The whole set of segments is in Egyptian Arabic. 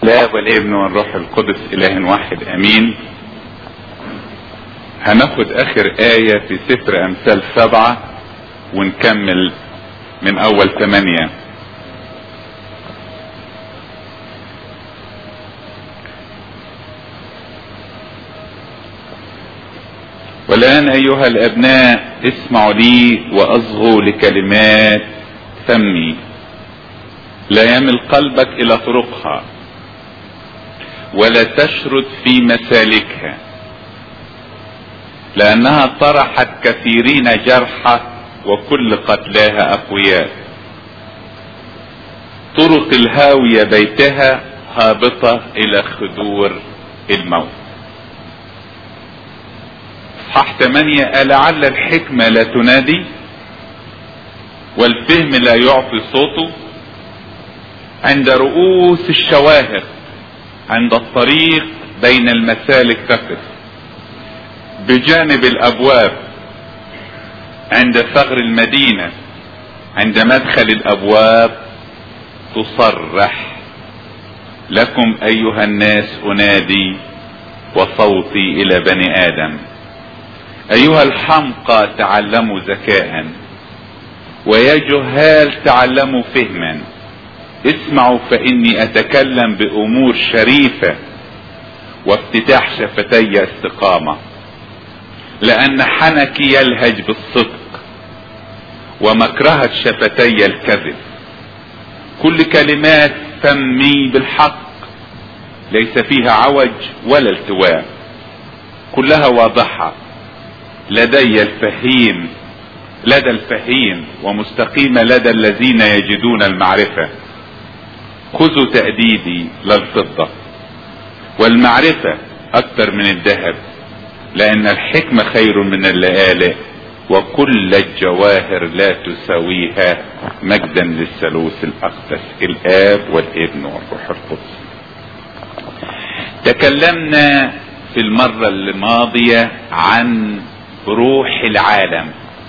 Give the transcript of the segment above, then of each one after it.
الاب والابن والروح القدس اله واحد امين هناخد اخر اية في سفر امثال سبعة ونكمل من اول ثمانية والان ايها الابناء اسمعوا لي واصغوا لكلمات فمي لا يمل قلبك الى طرقها ولا تشرد في مسالكها لانها طرحت كثيرين جرحى وكل قتلاها اقوياء طرق الهاوية بيتها هابطة الى خدور الموت اصحاح ثمانية ألعل الحكمة لا تنادي والفهم لا يعطي صوته عند رؤوس الشواهق عند الطريق بين المسالك تقف بجانب الابواب عند ثغر المدينة عند مدخل الابواب تصرح لكم ايها الناس انادي وصوتي الى بني ادم ايها الحمقى تعلموا ذكاء ويا جهال تعلموا فهما اسمعوا فاني اتكلم بامور شريفة وافتتاح شفتي استقامة لان حنكي يلهج بالصدق ومكرهة شفتي الكذب كل كلمات فمي بالحق ليس فيها عوج ولا التواء كلها واضحة لدي الفهيم لدى الفهيم ومستقيمة لدى الذين يجدون المعرفة خذوا تأديبي للفضة والمعرفة أكثر من الذهب لأن الحكمة خير من اللآلئ وكل الجواهر لا تساويها مجدا للثالوث الأقدس الآب والابن والروح القدس تكلمنا في المرة الماضية عن روح العالم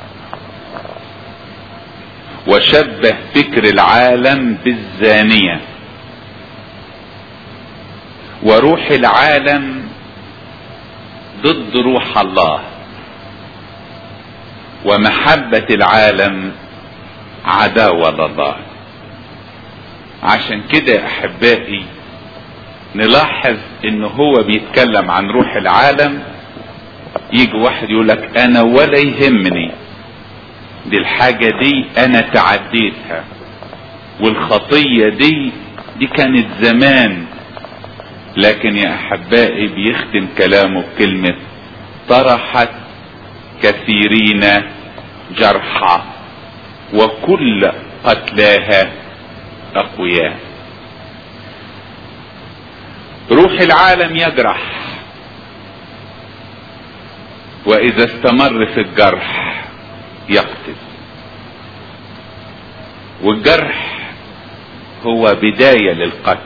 وشبه فكر العالم بالزانية وروح العالم ضد روح الله ومحبة العالم عداوة لله عشان كده احبائي نلاحظ ان هو بيتكلم عن روح العالم يجي واحد يقول لك انا ولا يهمني دي الحاجة دي انا تعديتها والخطية دي دي كانت زمان لكن يا احبائي بيختم كلامه بكلمة طرحت كثيرين جرحى وكل قتلاها اقوياء روح العالم يجرح واذا استمر في الجرح يقتل والجرح هو بداية للقتل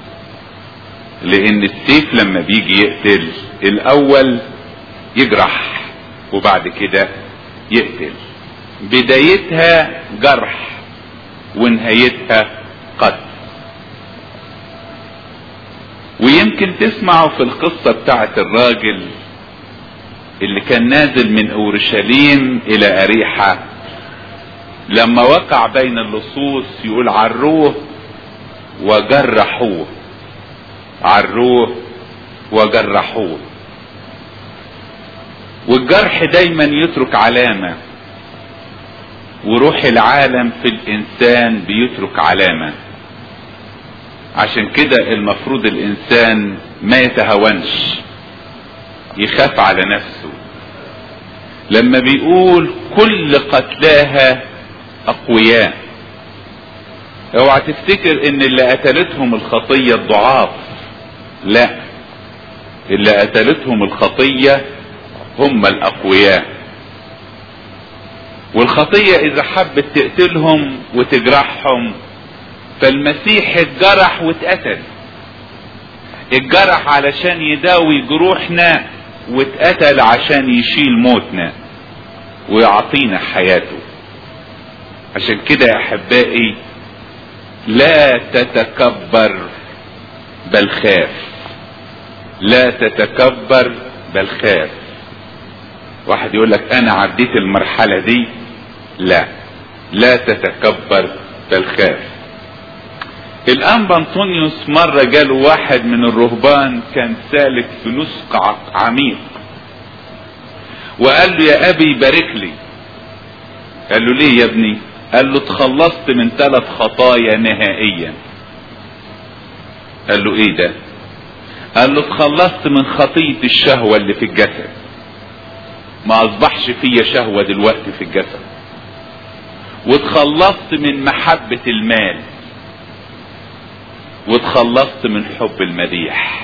لان السيف لما بيجي يقتل الاول يجرح وبعد كده يقتل بدايتها جرح ونهايتها قتل ويمكن تسمعوا في القصة بتاعت الراجل اللي كان نازل من اورشليم الى اريحة لما وقع بين اللصوص يقول عروه وجرحوه عروه وجرحوه والجرح دايما يترك علامة وروح العالم في الانسان بيترك علامة عشان كده المفروض الانسان ما يتهونش يخاف على نفسه لما بيقول كل قتلاها اقوياء اوعى تفتكر ان اللي قتلتهم الخطية الضعاف لا اللي قتلتهم الخطية هم الاقوياء والخطية اذا حبت تقتلهم وتجرحهم فالمسيح اتجرح واتقتل اتجرح علشان يداوي جروحنا واتقتل عشان يشيل موتنا ويعطينا حياته عشان كده يا احبائي لا تتكبر بل خاف لا تتكبر بل خاف واحد يقول لك انا عديت المرحلة دي لا لا تتكبر بل خاف الانبا انطونيوس مرة جاله واحد من الرهبان كان سالك في نسق عميق وقال له يا ابي بارك لي قال له ليه يا ابني قال له اتخلصت من ثلاث خطايا نهائيا قال له ايه ده قال له اتخلصت من خطية الشهوة اللي في الجسد ما اصبحش فيا شهوة دلوقتي في الجسد واتخلصت من محبة المال واتخلصت من حب المديح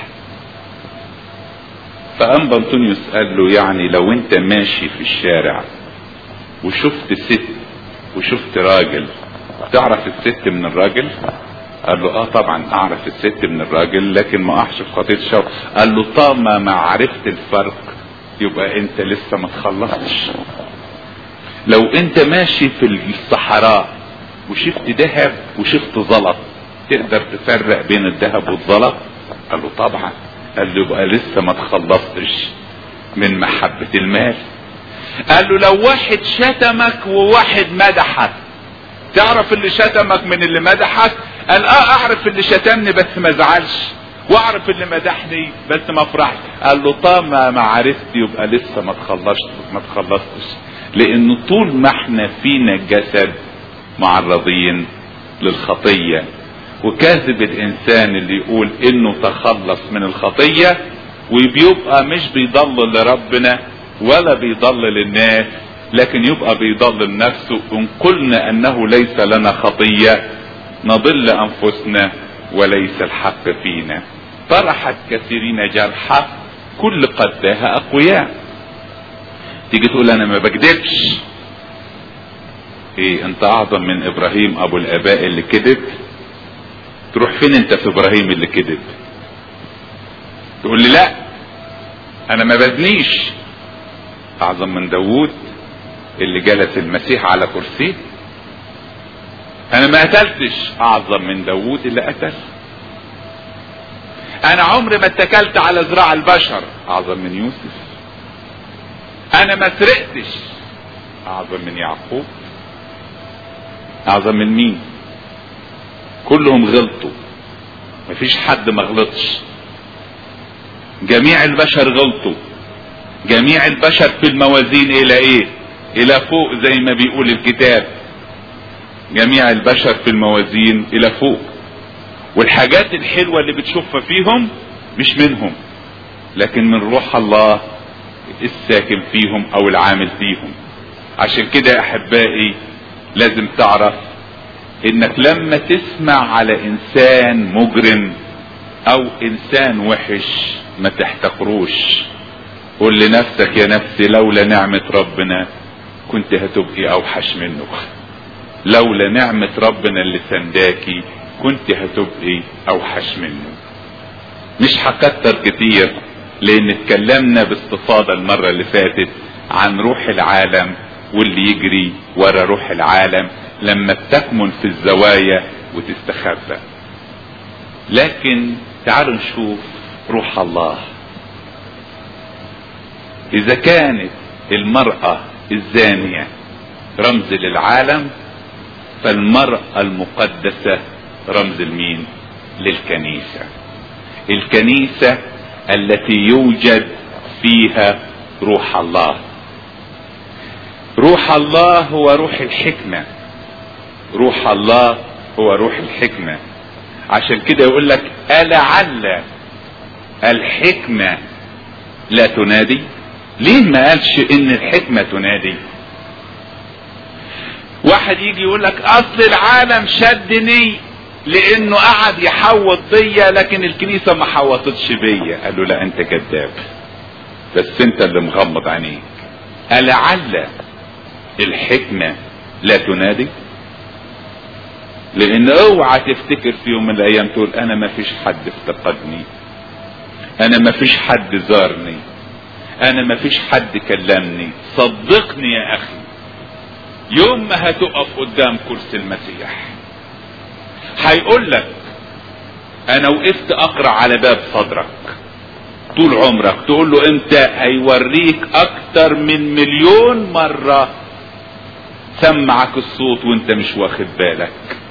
فأنبا أنطونيوس قال له يعني لو انت ماشي في الشارع وشفت ست وشفت راجل تعرف الست من الراجل قال له اه طبعا اعرف الست من الراجل لكن ما احش في خطية الشوق قال له طالما ما عرفت الفرق يبقى انت لسه ما تخلصتش لو انت ماشي في الصحراء وشفت ذهب وشفت زلط تقدر تفرق بين الذهب والزلط قال له طبعا قال له يبقى لسه ما تخلصتش من محبة المال قال له لو واحد شتمك وواحد مدحك تعرف اللي شتمك من اللي مدحك قال اه اعرف اللي شتمني بس ما زعلش واعرف اللي مدحني بس ما افرحش قال له طالما ما عرفت يبقى لسه ما تخلصت ما تخلصتش لان طول ما احنا فينا جسد معرضين للخطية وكاذب الانسان اللي يقول انه تخلص من الخطية وبيبقى مش بيضل لربنا ولا بيضل للناس لكن يبقى بيضل نفسه ان قلنا انه ليس لنا خطية نضل انفسنا وليس الحق فينا طرحت كثيرين جرحى كل قداها اقوياء تيجي تقول انا ما بكذبش ايه انت اعظم من ابراهيم ابو الاباء اللي كذب تروح فين انت في ابراهيم اللي كذب تقول لي لا انا ما بزنيش اعظم من داوود اللي جلس المسيح على كرسيه انا ما قتلتش اعظم من داوود اللي قتل انا عمري ما اتكلت على ذراع البشر اعظم من يوسف انا ما سرقتش اعظم من يعقوب اعظم من مين كلهم غلطوا مفيش حد ما غلطش جميع البشر غلطوا جميع البشر في الموازين الى ايه الى فوق زي ما بيقول الكتاب جميع البشر في الموازين الى فوق والحاجات الحلوة اللي بتشوفها فيهم مش منهم لكن من روح الله الساكن فيهم او العامل فيهم عشان كده يا احبائي لازم تعرف انك لما تسمع على انسان مجرم او انسان وحش ما تحتقروش قول لنفسك يا نفسي لولا نعمة ربنا كنت هتبقي اوحش منه لولا نعمة ربنا اللي سنداكي كنت هتبقي اوحش منه مش هكتر كتير لان اتكلمنا باستفاضة المرة اللي فاتت عن روح العالم واللي يجري ورا روح العالم لما بتكمن في الزوايا وتستخبى لكن تعالوا نشوف روح الله اذا كانت المرأة الزانية رمز للعالم فالمرأة المقدسة رمز المين للكنيسة الكنيسة التي يوجد فيها روح الله روح الله هو روح الحكمة روح الله هو روح الحكمة عشان كده يقول لك ألعل الحكمة لا تنادي ليه ما قالش ان الحكمة تنادي واحد يجي يقول لك اصل العالم شدني لانه قعد يحوط بيا لكن الكنيسة ما حوطتش بيا قال له لا انت كذاب بس انت اللي مغمض عينيك ألعل الحكمة لا تنادي لان اوعى تفتكر في يوم من الايام تقول انا ما فيش حد افتقدني انا ما فيش حد زارني انا ما فيش حد كلمني صدقني يا اخي يوم ما هتقف قدام كرسي المسيح هيقول لك انا وقفت اقرا على باب صدرك طول عمرك تقول له انت هيوريك اكتر من مليون مرة سمعك الصوت وانت مش واخد بالك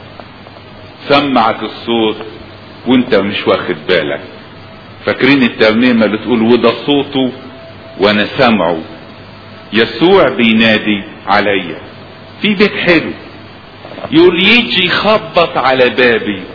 سمعك الصوت وانت مش واخد بالك فاكرين الترنيمة اللي تقول وده صوته وانا سامعه يسوع بينادي عليا في بيت حلو يقول يجي يخبط على بابي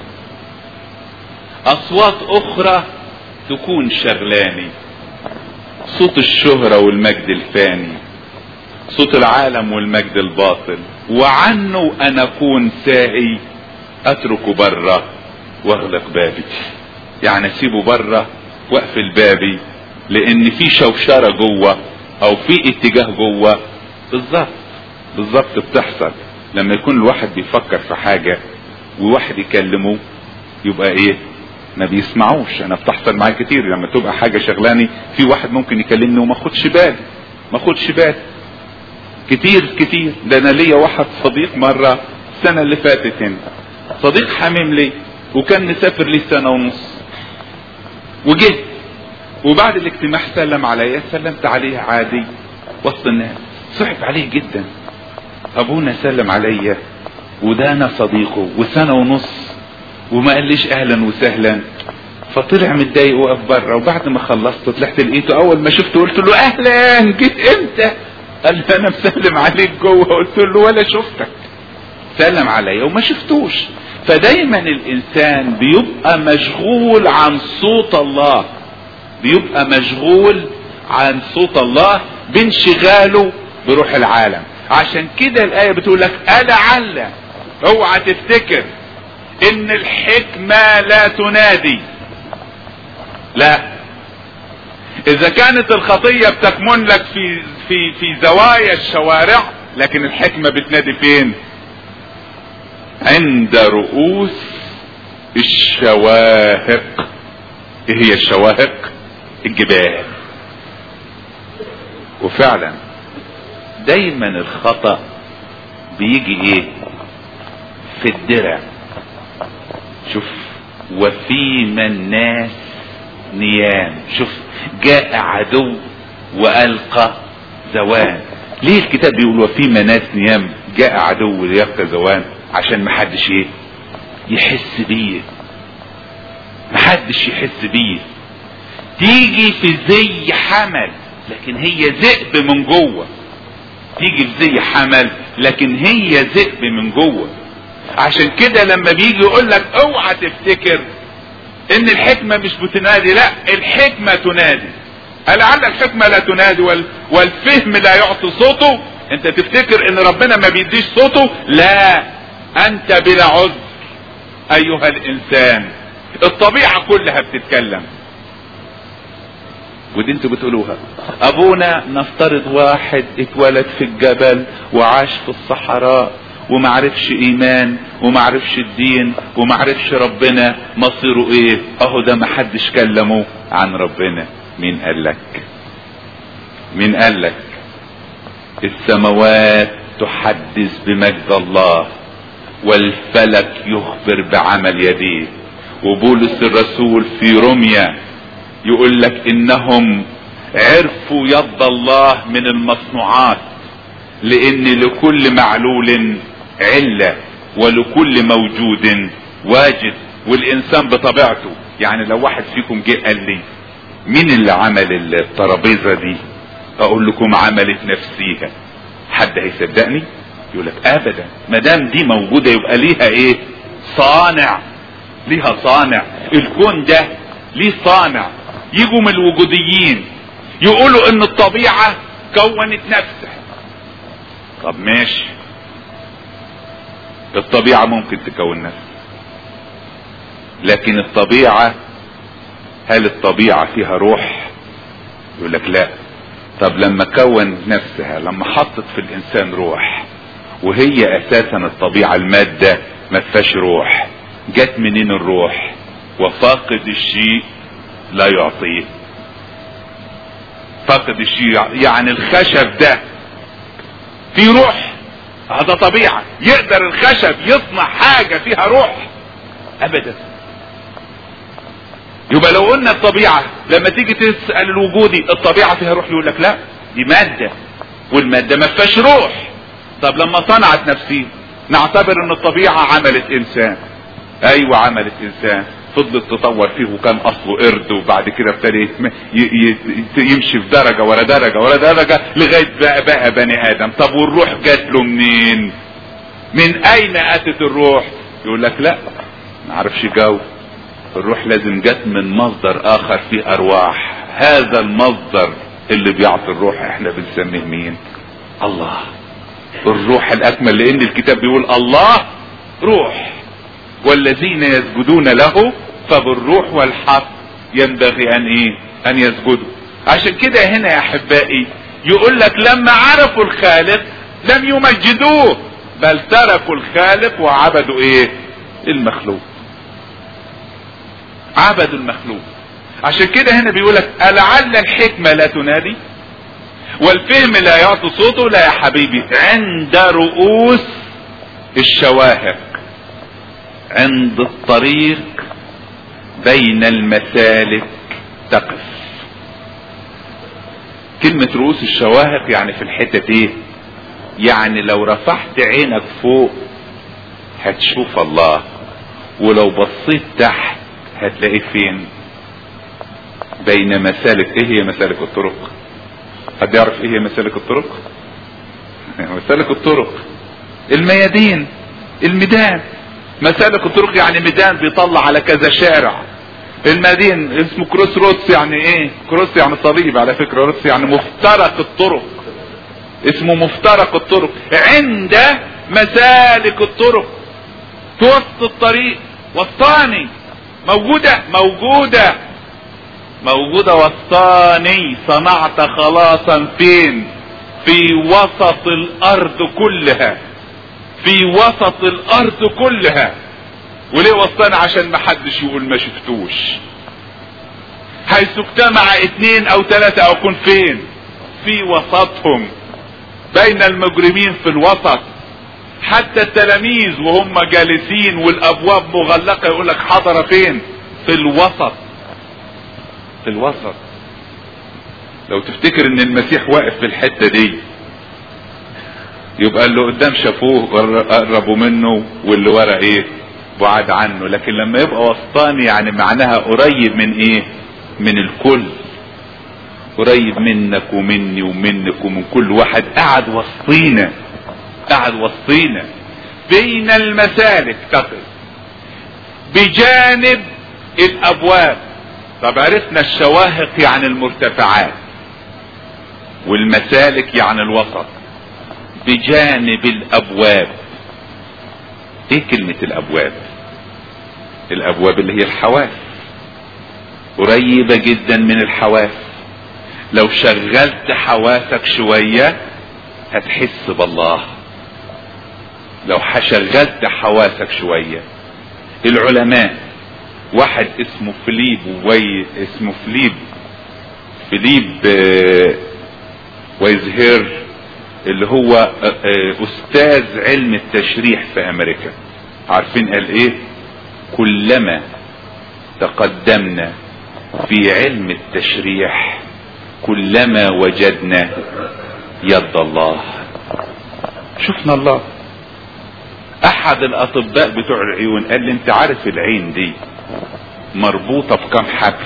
اصوات اخرى تكون شغلاني صوت الشهرة والمجد الفاني صوت العالم والمجد الباطل وعنه انا اكون ساهي اتركه بره واغلق بابي يعني اسيبه بره واقفل بابي لان في شوشرة جوه او في اتجاه جوه بالظبط بالظبط بتحصل لما يكون الواحد بيفكر في حاجة وواحد يكلمه يبقى ايه ما بيسمعوش انا بتحصل معايا كتير لما تبقى حاجة شغلاني في واحد ممكن يكلمني وما اخدش بالي ما اخدش بالي كتير كتير ده انا ليا واحد صديق مرة السنة اللي فاتت هنا صديق حميم لي وكان مسافر لي سنة ونص وجه وبعد الاجتماع سلم عليا سلمت عليه عادي وسط الناس صعب عليه جدا ابونا سلم عليا وده انا صديقه وسنة ونص وما قاليش اهلا وسهلا فطلع متضايق وقف بره وبعد ما خلصت طلعت لقيته اول ما شفته قلت له اهلا جيت امتى قال لي انا مسلم عليك جوه قلت له ولا شفتك سلم عليا وما شفتوش فدايما الانسان بيبقى مشغول عن صوت الله بيبقى مشغول عن صوت الله بانشغاله بروح العالم عشان كده الايه بتقول لك ألعل اوعى تفتكر ان الحكمة لا تنادي لا اذا كانت الخطية بتكمن لك في في في زوايا الشوارع لكن الحكمة بتنادي فين عند رؤوس الشواهق ايه هي الشواهق الجبال وفعلا دايما الخطأ بيجي ايه في الدرع شوف وفيما الناس نيام شوف جاء عدو والقى زوان ليه الكتاب بيقول وفيما ناس نيام جاء عدو ليلقى زوان عشان محدش ايه يحس بيه محدش يحس بيه تيجي في زي حمل لكن هي ذئب من جوه تيجي في زي حمل لكن هي ذئب من جوه عشان كده لما بيجي يقول لك اوعى تفتكر ان الحكمة مش بتنادي لا الحكمة تنادي لعل الحكمة لا تنادي وال والفهم لا يعطي صوته انت تفتكر ان ربنا ما بيديش صوته لا انت بلا عذر ايها الانسان الطبيعة كلها بتتكلم ودي انتوا بتقولوها ابونا نفترض واحد اتولد في الجبل وعاش في الصحراء ومعرفش ايمان ومعرفش الدين ومعرفش ربنا مصيره ايه اهو ده محدش كلمه عن ربنا مين قال لك مين قال لك السماوات تحدث بمجد الله والفلك يخبر بعمل يديه وبولس الرسول في روميا يقول لك انهم عرفوا يد الله من المصنوعات لان لكل معلول علة ولكل موجود واجد والانسان بطبيعته يعني لو واحد فيكم جه قال لي مين اللي عمل الترابيزة دي اقول لكم عملت نفسيها حد هيصدقني يقول لك ابدا ما دام دي موجودة يبقى ليها ايه صانع ليها صانع الكون ده ليه صانع يجوا من الوجوديين يقولوا ان الطبيعة كونت نفسها طب ماشي الطبيعة ممكن تكون نفسها لكن الطبيعة هل الطبيعة فيها روح يقول لك لا طب لما كون نفسها لما حطت في الانسان روح وهي اساسا الطبيعة المادة ما فيهاش روح جت منين الروح وفاقد الشيء لا يعطيه فاقد الشيء يعني الخشب ده في روح هذا طبيعة يقدر الخشب يصنع حاجة فيها روح ابدا يبقى لو قلنا الطبيعة لما تيجي تسأل الوجودي الطبيعة فيها روح يقول لك لا دي مادة والمادة ما فيهاش روح طب لما صنعت نفسي نعتبر ان الطبيعة عملت انسان ايوه عملت انسان فضلت تطور فيه وكان اصله قرد وبعد كده ابتدى يمشي في درجة ورا درجة ورا درجة لغاية بقى, بقى بني ادم طب والروح جات له منين من اين اتت الروح يقول لك لا ما عرفش جو الروح لازم جت من مصدر اخر فيه ارواح هذا المصدر اللي بيعطي الروح احنا بنسميه مين الله الروح الاكمل لان الكتاب بيقول الله روح والذين يسجدون له فبالروح والحق ينبغي ان ايه ان يسجدوا عشان كده هنا يا احبائي يقول لك لما عرفوا الخالق لم يمجدوه بل تركوا الخالق وعبدوا ايه المخلوق عبدوا المخلوق عشان كده هنا بيقولك ألعل الحكمة لا تنادي والفهم لا يعطي صوته لا يا حبيبي عند رؤوس الشواهق عند الطريق بين المسالك تقف كلمة رؤوس الشواهق يعني في الحتة ايه يعني لو رفعت عينك فوق هتشوف الله ولو بصيت تحت هتلاقيه فين بين مسالك ايه هي مسالك الطرق حد يعرف ايه هي مسالك الطرق مسالك الطرق الميادين الميدان مسالك الطرق يعني ميدان بيطلع على كذا شارع المدين اسمه كروس روتس يعني ايه كروس يعني صليب على فكرة روتس يعني مفترق الطرق اسمه مفترق الطرق عند مسالك الطرق في وسط الطريق وسطاني موجودة موجودة موجودة وسطاني صنعت خلاصا فين في وسط الارض كلها في وسط الارض كلها وليه وسطاني عشان ما حدش يقول ما شفتوش حيث اجتمع اتنين او تلاتة او كن فين في وسطهم بين المجرمين في الوسط حتى التلاميذ وهم جالسين والابواب مغلقة يقول لك حضر فين في الوسط في الوسط لو تفتكر ان المسيح واقف في الحتة دي يبقى اللي قدام شافوه قربوا منه واللي ورا ايه بعاد عنه لكن لما يبقى وسطاني يعني معناها قريب من ايه من الكل قريب منك ومني ومنك ومن كل واحد قاعد وسطينا قاعد وسطينا بين المسالك تقف بجانب الابواب طب عرفنا الشواهق يعني المرتفعات والمسالك يعني الوسط بجانب الابواب ايه كلمة الابواب الابواب اللي هي الحواس قريبة جدا من الحواس لو شغلت حواسك شوية هتحس بالله لو شغلت حواسك شوية العلماء واحد اسمه فليب وي اسمه فليب فليب ويزهير اللي هو استاذ علم التشريح في امريكا عارفين قال ايه كلما تقدمنا في علم التشريح كلما وجدنا يد الله شفنا الله احد الاطباء بتوع العيون قال لي انت عارف العين دي مربوطة بكم حبل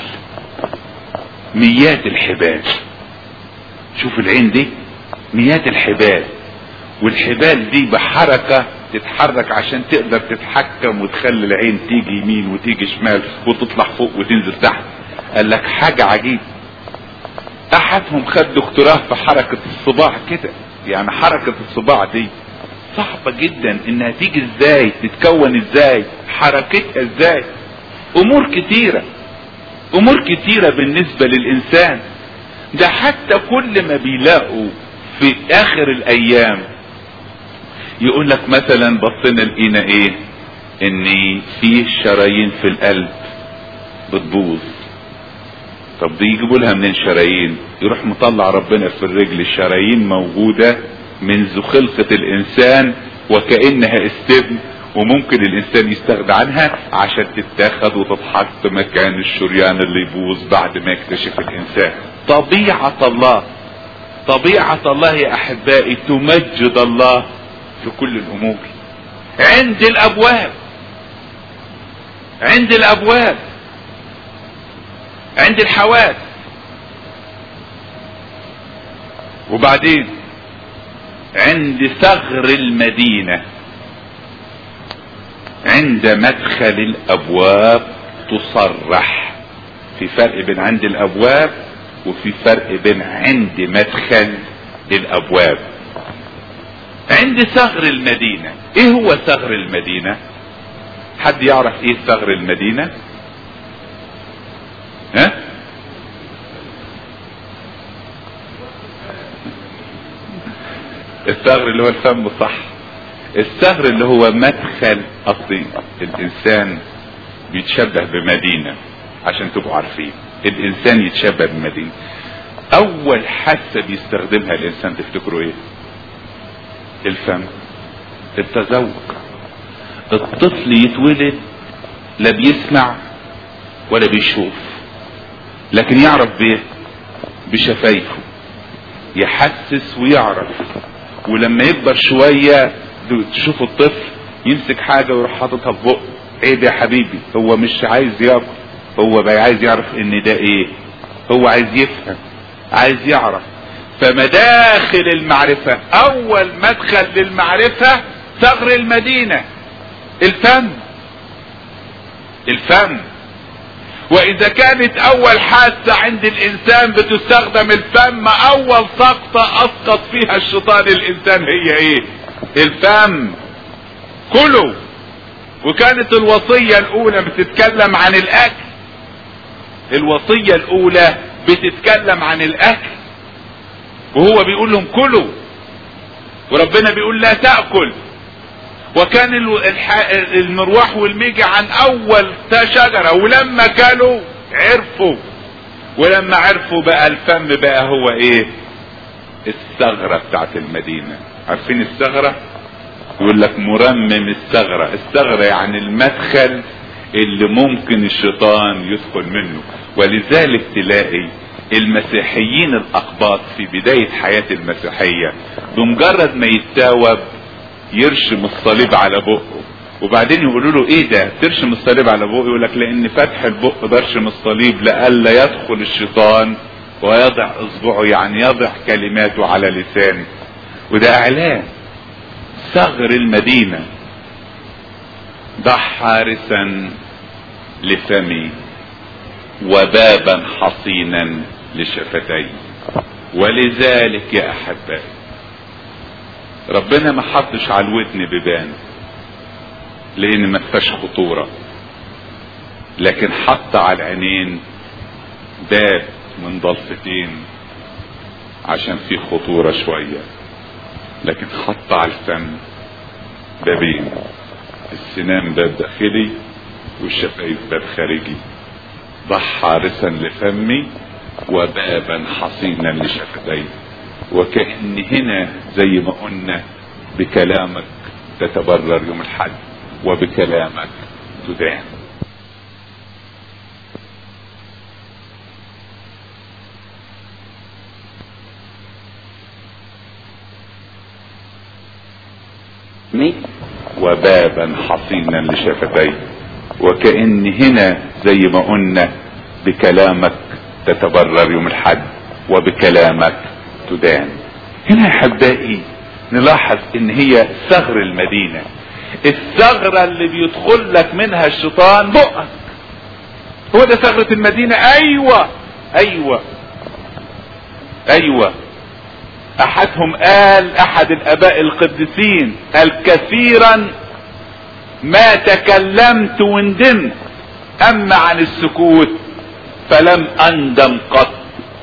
ميات الحبال شوف العين دي ميات الحبال والحبال دي بحركة تتحرك عشان تقدر تتحكم وتخلي العين تيجي يمين وتيجي شمال وتطلع فوق وتنزل تحت قال لك حاجة عجيب احدهم خد دكتوراه في حركة الصباع كده يعني حركة الصباع دي صعبة جدا انها تيجي ازاي تتكون ازاي حركتها ازاي امور كتيرة امور كتيرة بالنسبة للانسان ده حتى كل ما بيلاقوا في اخر الايام يقول لك مثلا بصينا لقينا ايه ان في شرايين في القلب بتبوظ طب دي يجيبوا لها منين شرايين يروح مطلع ربنا في الرجل الشرايين موجودة منذ خلقة الانسان وكأنها استبن وممكن الانسان يستغنى عنها عشان تتاخد وتتحط مكان الشريان اللي يبوظ بعد ما يكتشف الانسان طبيعة الله طبيعة الله يا احبائي تمجد الله في كل الامور عند الابواب عند الابواب عند الحواس وبعدين عند ثغر المدينة عند مدخل الابواب تصرح في فرق بين عند الابواب وفي فرق بين عند مدخل الابواب عند ثغر المدينة ايه هو ثغر المدينة حد يعرف ايه ثغر المدينة ها الثغر اللي هو الفم صح الثغر اللي هو مدخل اصلي الانسان بيتشبه بمدينة عشان تبقوا عارفين الانسان يتشبه بمدينة اول حاسة بيستخدمها الانسان تفتكروا ايه الفم التذوق الطفل يتولد لا بيسمع ولا بيشوف لكن يعرف بايه بشفايفه يحسس ويعرف ولما يكبر شوية تشوف الطفل يمسك حاجة ويروح حاططها في بقه عيب يا حبيبي هو مش عايز ياكل هو بقى عايز يعرف ان ده ايه هو عايز يفهم عايز يعرف فمداخل المعرفة اول مدخل للمعرفة ثغر المدينة الفم الفم واذا كانت اول حاسة عند الانسان بتستخدم الفم اول سقطة اسقط فيها الشيطان الانسان هي ايه الفم كله وكانت الوصية الاولى بتتكلم عن الاكل الوصية الاولى بتتكلم عن الاكل وهو بيقول لهم كلوا وربنا بيقول لا تأكل وكان المروح والميجي عن اول شجرة ولما كلوا عرفوا ولما عرفوا بقى الفم بقى هو ايه الثغرة بتاعت المدينة عارفين الثغرة يقول لك مرمم الثغرة الثغرة يعني المدخل اللي ممكن الشيطان يدخل منه ولذلك تلاقي المسيحيين الاقباط في بداية حياة المسيحية بمجرد ما يتاوب يرشم الصليب على بقه وبعدين يقولوا له ايه ده ترشم الصليب على بقه يقول لك لان فتح البق برشم الصليب لئلا يدخل الشيطان ويضع اصبعه يعني يضع كلماته على لسانه وده اعلان ثغر المدينة ضع حارسا لفمي وبابا حصينا لشفتي ولذلك يا احبائي ربنا ما حطش على الودن بيبان لان ما فيهاش خطورة لكن حط على العينين باب من ضلفتين عشان في خطورة شوية لكن حط على الفم بابين السنان باب داخلي والشفايف باب خارجي ضع حارسا لفمي وبابا حصينا لشفتي وكأن هنا زي ما قلنا بكلامك تتبرر يوم الحد وبكلامك تدان وبابا حصينا لشفتي وكأن هنا زي ما قلنا بكلامك تتبرر يوم الحد وبكلامك تدان هنا يا احبائي نلاحظ ان هي ثغر المدينة الثغرة اللي بيدخل لك منها الشيطان بقك هو ده ثغرة المدينة ايوه ايوه ايوه احدهم قال احد الاباء القديسين قال كثيرا ما تكلمت وندمت اما عن السكوت فلم اندم قط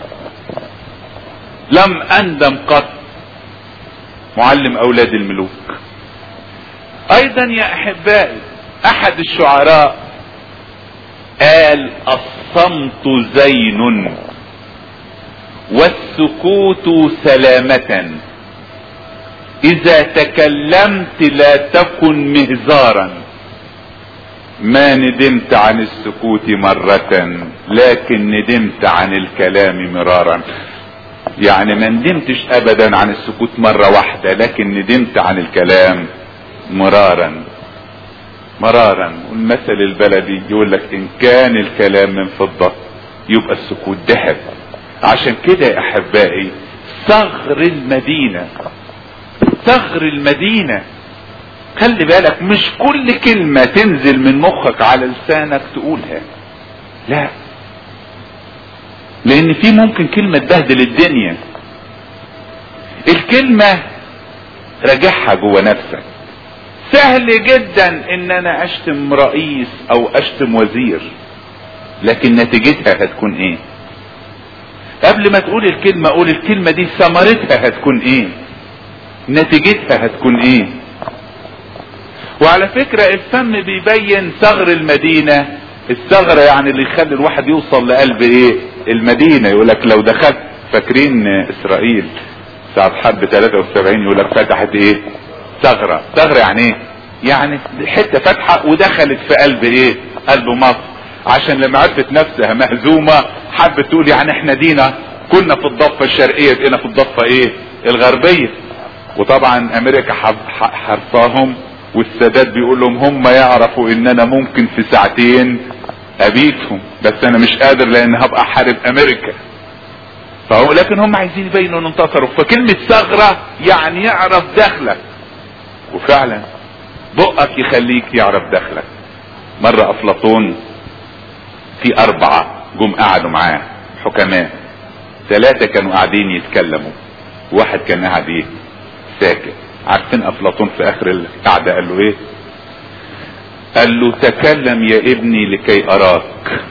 لم اندم قط معلم اولاد الملوك ايضا يا احبائي احد الشعراء قال الصمت زين والسكوت سلامة اذا تكلمت لا تكن مهزارا ما ندمت عن السكوت مرة لكن ندمت عن الكلام مرارا يعني ما ندمتش ابدا عن السكوت مرة واحدة لكن ندمت عن الكلام مرارا مرارا والمثل البلدي يقول لك ان كان الكلام من فضة يبقى السكوت ذهب عشان كده يا احبائي ثغر المدينة ثغر المدينة خلي بالك مش كل كلمة تنزل من مخك على لسانك تقولها لا لان في ممكن كلمة تبهدل الدنيا الكلمة راجعها جوه نفسك سهل جدا ان انا اشتم رئيس او اشتم وزير لكن نتيجتها هتكون ايه قبل ما تقول الكلمة قول الكلمة دي ثمرتها هتكون ايه نتيجتها هتكون ايه وعلى فكرة الفم بيبين ثغر المدينة الثغرة يعني اللي يخلي الواحد يوصل لقلب ايه المدينة يقول لك لو دخلت فاكرين اسرائيل ساعة حرب 73 يقول لك فتحت ايه ثغرة ثغرة يعني ايه يعني حتة فتحة ودخلت في قلب ايه قلب مصر عشان لما عرفت نفسها مهزومة حبت تقول يعني احنا دينا كنا في الضفة الشرقية بقينا في الضفة ايه الغربية وطبعا امريكا حرصاهم والسادات بيقول لهم هم يعرفوا ان انا ممكن في ساعتين ابيتهم بس انا مش قادر لان هبقى حارب امريكا فهو لكن هم عايزين يبينوا ان انتصروا فكلمة ثغرة يعني يعرف دخلك وفعلا بقك يخليك يعرف دخلك مرة افلاطون في اربعة جم قعدوا معاه حكماء ثلاثة كانوا قاعدين يتكلموا واحد كان قاعد ايه ساكت عارفين افلاطون في اخر القعدة قال له ايه قال له تكلم يا ابني لكي اراك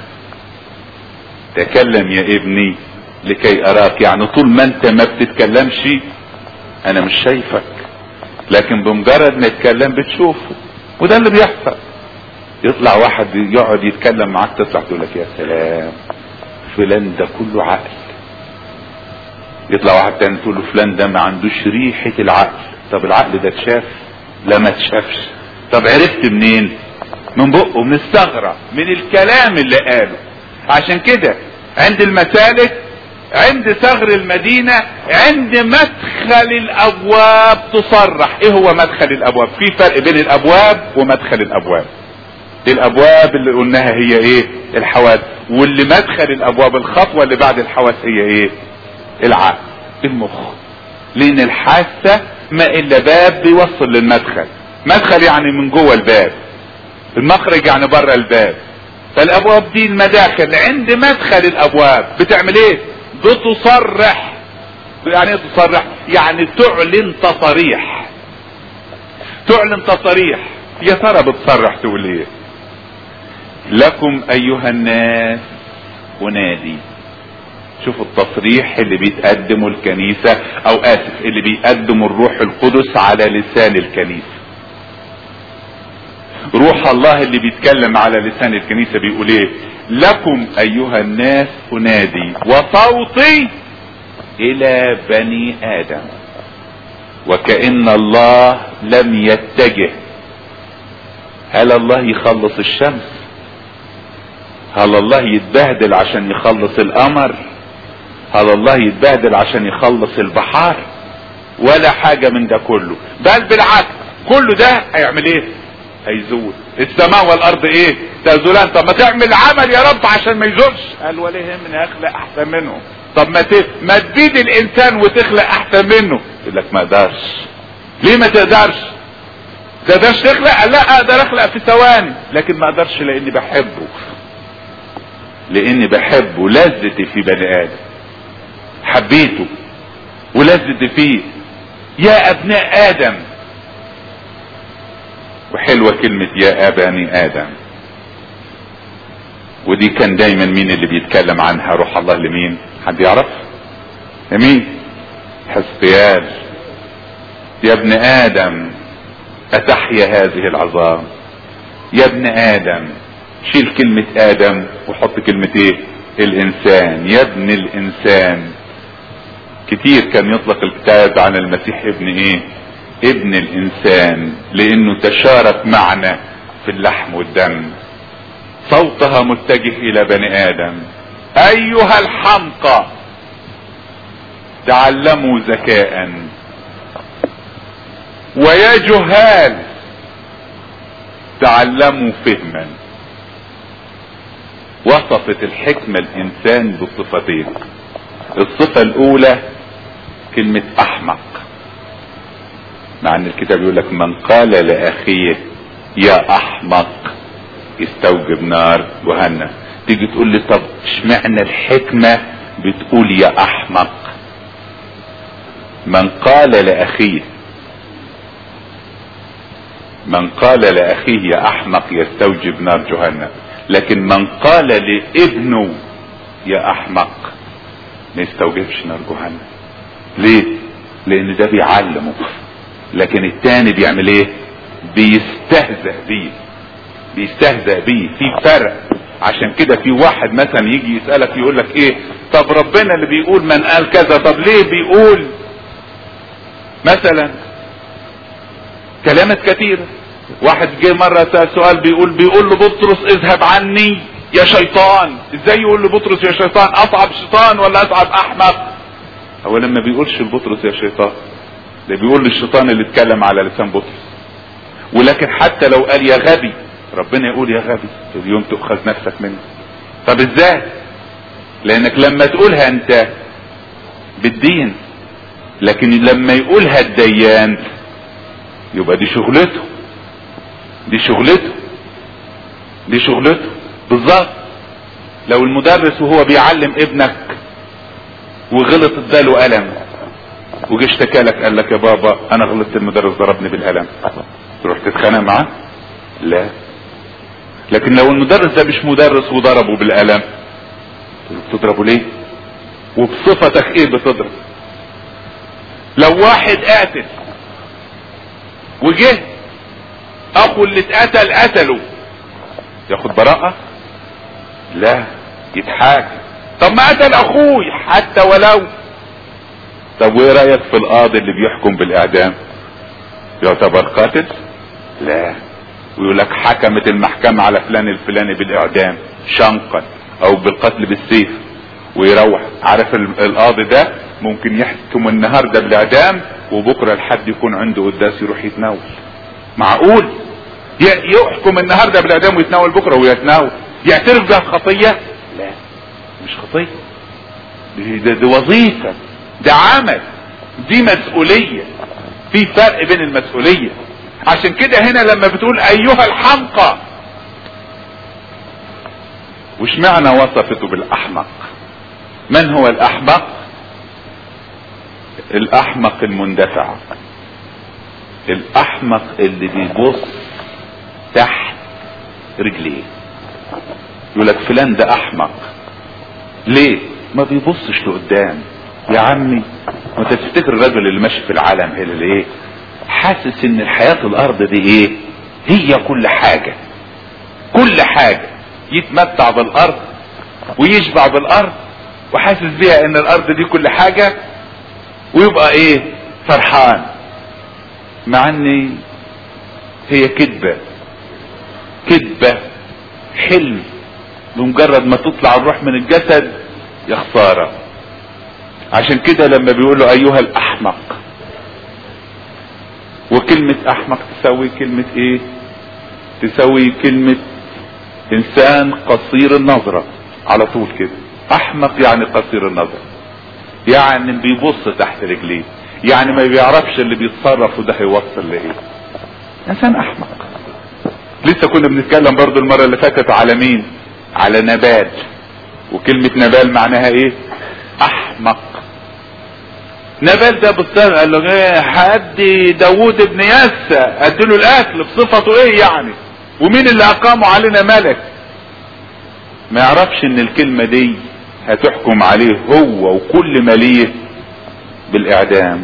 تكلم يا ابني لكي اراك يعني طول ما انت ما بتتكلمش انا مش شايفك لكن بمجرد ما يتكلم بتشوفه وده اللي بيحصل يطلع واحد يقعد يتكلم معاك تطلع تقول لك يا سلام فلان ده كله عقل يطلع واحد تاني تقول له فلان ده ما عندوش ريحة العقل طب العقل ده اتشاف لا ما اتشافش طب عرفت منين من بقه من الثغرة من الكلام اللي قاله عشان كده عند المسالك عند ثغر المدينة عند مدخل الابواب تصرح ايه هو مدخل الابواب في فرق بين الابواب ومدخل الابواب الابواب اللي قلناها هي ايه الحواس واللي مدخل الابواب الخطوة اللي بعد الحواس هي ايه العقل المخ لان الحاسة ما الا باب بيوصل للمدخل مدخل يعني من جوه الباب المخرج يعني بره الباب فالابواب دي المداخل عند مدخل الابواب بتعمل ايه بتصرح يعني ايه تصرح يعني تعلن تصريح تعلن تصريح يا ترى بتصرح تقول ايه لكم ايها الناس انادي شوفوا التصريح اللي بيتقدمه الكنيسة او اسف اللي بيقدمه الروح القدس على لسان الكنيسة روح الله اللي بيتكلم على لسان الكنيسة بيقول ايه لكم ايها الناس انادي وصوتي الى بني ادم وكأن الله لم يتجه هل الله يخلص الشمس هل الله يتبهدل عشان يخلص القمر هل الله يتبهدل عشان يخلص البحار ولا حاجة من ده كله بل بالعكس كله ده هيعمل ايه هيزول السماء والارض ايه تزولان طب ما تعمل عمل يا رب عشان ما يزولش قال ولا يهمني اخلق احسن منه طب ما ت... ما تبيد الانسان وتخلق احسن منه يقول لك ما اقدرش ليه ما تقدرش تقدرش تخلق قال لا اقدر اخلق في ثواني لكن ما اقدرش لاني بحبه لاني بحبه لذتي في بني ادم حبيته ولذتي فيه يا ابناء ادم وحلوة كلمة يا ابني ادم ودي كان دايما مين اللي بيتكلم عنها روح الله لمين حد يعرف لمين حسبيال يا ابن ادم اتحيا هذه العظام يا ابن ادم شيل كلمة ادم وحط كلمة ايه الانسان يا ابن الانسان كتير كان يطلق الكتاب عن المسيح ابن ايه ابن الانسان لانه تشارك معنا في اللحم والدم صوتها متجه الى بني ادم ايها الحمقى تعلموا ذكاء ويا جهال تعلموا فهما وصفت الحكمة الانسان بصفتين الصفة الاولى كلمة احمق مع ان الكتاب يقول لك من قال لاخيه يا احمق يستوجب نار جهنم تيجي تقول لي طب اشمعنى الحكمة بتقول يا احمق من قال لاخيه من قال لاخيه يا احمق يستوجب نار جهنم لكن من قال لابنه يا احمق ما يستوجبش نار جهنم ليه لان ده بيعلمه لكن التاني بيعمل ايه بيستهزأ بيه بيستهزأ بيه في فرق عشان كده في واحد مثلا يجي يسألك يقول لك ايه طب ربنا اللي بيقول من قال كذا طب ليه بيقول مثلا كلمات كثيرة واحد جه مرة سأل سؤال بيقول بيقول له بطرس اذهب عني يا شيطان ازاي يقول له بطرس يا شيطان اصعب شيطان ولا اصعب احمق هو لما بيقولش لبطرس يا شيطان ده بيقول للشيطان اللي اتكلم على لسان بطرس ولكن حتى لو قال يا غبي ربنا يقول يا غبي في اليوم تؤخذ نفسك منه طب ازاي لانك لما تقولها انت بالدين لكن لما يقولها الديان يبقى دي شغلته دي شغلته دي شغلته بالظبط لو المدرس وهو بيعلم ابنك وغلط اداله قلم وجي اشتكى لك قال لك يا بابا انا غلطت المدرس ضربني بالقلم تروح تتخانق معاه لا لكن لو المدرس ده مش مدرس وضربه بالقلم تضربه ليه وبصفتك ايه بتضرب لو واحد قاتل وجه اخو اللي اتقتل قتله ياخد براءة لا يتحاكم طب ما قتل اخوي حتى ولو طب وايه رايك في القاضي اللي بيحكم بالاعدام يعتبر قاتل لا ويقول لك حكمت المحكمة على فلان الفلاني بالاعدام شنقا او بالقتل بالسيف ويروح عارف القاضي ده ممكن يحكم النهاردة بالاعدام وبكرة الحد يكون عنده قداس يروح يتناول معقول يحكم النهاردة بالاعدام ويتناول بكرة ويتناول يعترف بها خطية لا مش خطية دي, دي, دي وظيفة ده عمل دي مسؤولية في فرق بين المسؤولية عشان كده هنا لما بتقول ايها الحمقى وش معنى وصفته بالاحمق من هو الاحمق الاحمق المندفع الاحمق اللي بيبص تحت رجليه يقول لك فلان ده احمق ليه ما بيبصش لقدام يا عمي وانت تفتكر الرجل اللي ماشي في العالم هنا ليه حاسس ان الحياة الارض دي ايه هي كل حاجة كل حاجة يتمتع بالارض ويشبع بالارض وحاسس بيها ان الارض دي كل حاجة ويبقى ايه فرحان مع ان هي كذبة كذبة حلم بمجرد ما تطلع الروح من الجسد يا خسارة عشان كده لما بيقولوا ايها الاحمق وكلمة احمق تساوي كلمة ايه تساوي كلمة انسان قصير النظرة على طول كده احمق يعني قصير النظر يعني بيبص تحت رجليه يعني ما بيعرفش اللي بيتصرف وده هيوصل لايه انسان احمق لسه كنا بنتكلم برضو المرة اللي فاتت على مين على نبال وكلمة نبال معناها ايه احمق نبال ده بالصغر قال له ايه حد داوود ابن يسى اديله الاكل بصفته ايه يعني ومين اللي اقاموا علينا ملك ما يعرفش ان الكلمة دي هتحكم عليه هو وكل ما ليه بالاعدام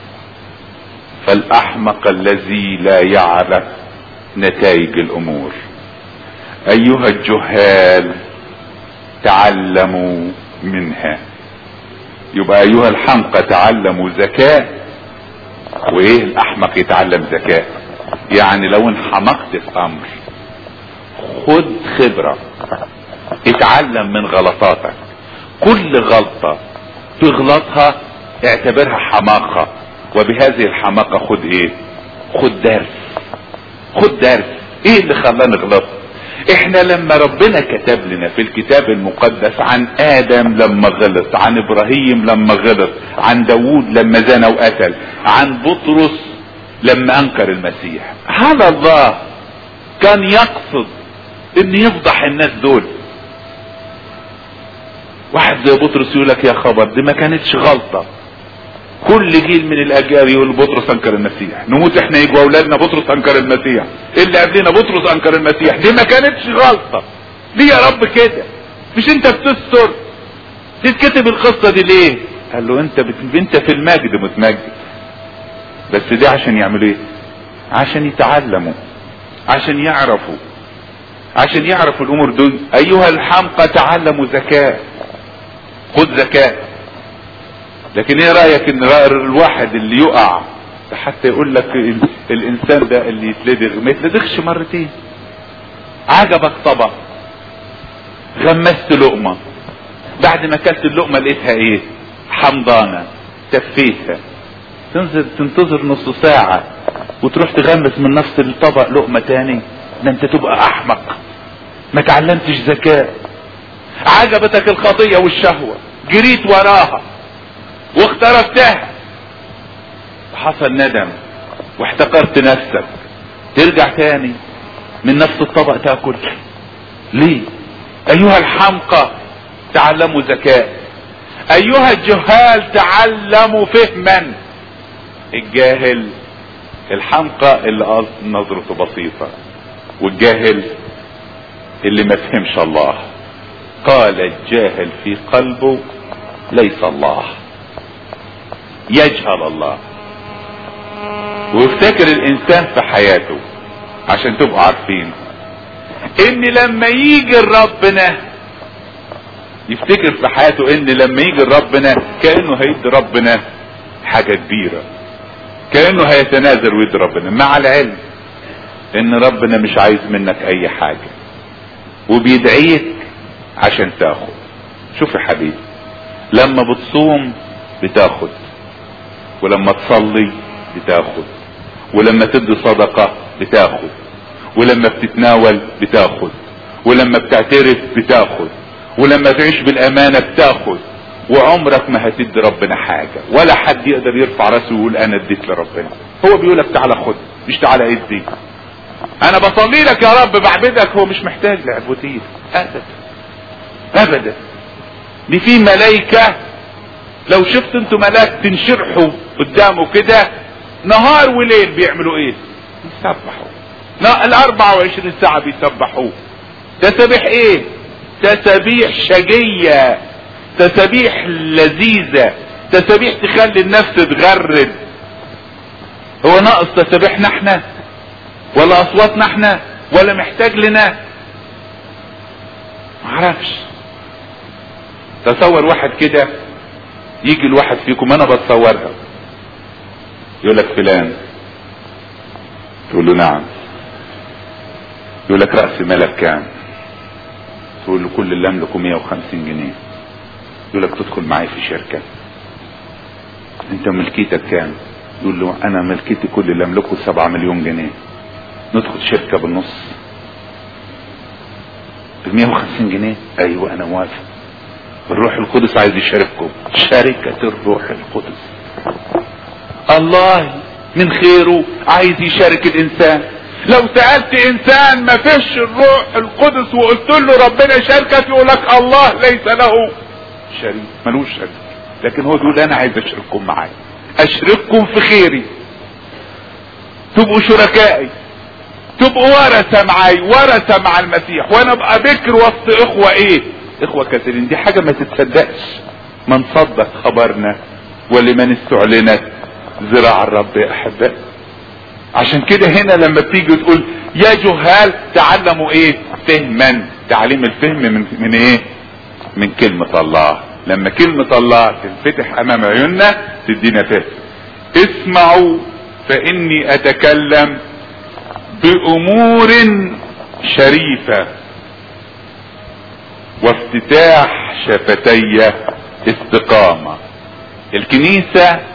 فالاحمق الذي لا يعرف نتائج الامور ايها الجهال تعلموا منها يبقى ايها الحمقى تعلموا ذكاء وايه الاحمق يتعلم ذكاء يعني لو انحمقت في امر خد خبرة اتعلم من غلطاتك كل غلطة تغلطها اعتبرها حماقة وبهذه الحماقة خد ايه خد درس خد درس ايه اللي خلانا نغلط احنا لما ربنا كتب لنا في الكتاب المقدس عن ادم لما غلط عن ابراهيم لما غلط عن داوود لما زنى وقتل عن بطرس لما انكر المسيح على الله كان يقصد ان يفضح الناس دول واحد زي بطرس يقول لك يا خبر دي ما كانتش غلطه كل جيل من الاجيال يقول بطرس انكر المسيح نموت احنا يجوا اولادنا بطرس انكر المسيح اللي قبلنا بطرس انكر المسيح دي ما كانتش غلطه ليه يا رب كده مش انت بتستر تتكتب القصه دي ليه قال له انت بت... انت في المجد متمجد بس دي عشان يعملوا ايه عشان يتعلموا عشان يعرفوا عشان يعرفوا الامور دول ايها الحمقى تعلموا ذكاء خد ذكاء لكن ايه رايك ان الواحد اللي يقع حتى يقول لك ال- الانسان ده اللي يتلدغ ما يتلدغش مرتين عجبك طبق غمست لقمه بعد ما اكلت اللقمه لقيتها ايه حمضانه تفيتها تنزل تنتظر نص ساعة وتروح تغمس من نفس الطبق لقمة تاني ده انت تبقى احمق ما تعلمتش ذكاء عجبتك الخطية والشهوة جريت وراها واخترفتها حصل ندم واحتقرت نفسك ترجع تاني من نفس الطبق تاكل ليه ايها الحمقى تعلموا ذكاء ايها الجهال تعلموا فهما الجاهل الحمقى اللي قصد نظرته بسيطة والجاهل اللي ما فهمش الله قال الجاهل في قلبه ليس الله يجهل الله ويفتكر الانسان في حياته عشان تبقوا عارفين ان لما يجي ربنا يفتكر في حياته ان لما يجي ربنا كانه هيدي ربنا حاجه كبيره كانه هيتنازل ويدي ربنا مع العلم ان ربنا مش عايز منك اي حاجه وبيدعيك عشان تاخد شوف يا حبيبي لما بتصوم بتاخد ولما تصلي بتاخد ولما تدي صدقة بتاخد ولما بتتناول بتاخد ولما بتعترف بتاخد ولما تعيش بالامانة بتاخد وعمرك ما هتدي ربنا حاجة ولا حد يقدر يرفع راسه ويقول انا اديت لربنا هو بيقولك تعالى خد مش تعالى ادي انا بصلي لك يا رب بعبدك هو مش محتاج لعبودية ابدا ابدا دي في ملايكة لو شفت انتوا ملاك تنشرحوا قدامه كده نهار وليل بيعملوا ايه يسبحوا لا ال 24 ساعة بيسبحوه تسابيح ايه تسابيح شجية تسابيح لذيذة تسابيح تخلي النفس تغرد هو ناقص تسابيحنا احنا ولا اصواتنا احنا ولا محتاج لنا معرفش تصور واحد كده يجي الواحد فيكم انا بتصورها يقول لك فلان تقول له نعم يقول لك رأس مالك كام تقول له كل اللي املكه 150 جنيه يقول لك تدخل معايا في شركة انت ملكيتك كام يقول له انا ملكيتي كل اللي املكه 7 مليون جنيه ندخل شركة بالنص ب 150 جنيه ايوه انا موافق الروح القدس عايز يشارككم شركة الروح القدس الله من خيره عايز يشارك الانسان لو سألت انسان ما فيش الروح القدس وقلت له ربنا يشاركك يقول لك الله ليس له شريك ملوش شريك لكن هو بيقول انا عايز اشارككم معايا اشرككم في خيري تبقوا شركائي تبقوا ورثة معاي ورثة مع المسيح وانا ابقى بكر وسط اخوة ايه اخوة كثيرين دي حاجة ما تتصدقش من صدق خبرنا ولمن استعلنت ذراع الرب يا احبائي عشان كده هنا لما بتيجي تقول يا جهال تعلموا ايه فهما تعليم الفهم من, من ايه من كلمة الله لما كلمة الله تنفتح امام عيوننا تدينا فهم اسمعوا فاني اتكلم بامور شريفة وافتتاح شفتي استقامة الكنيسة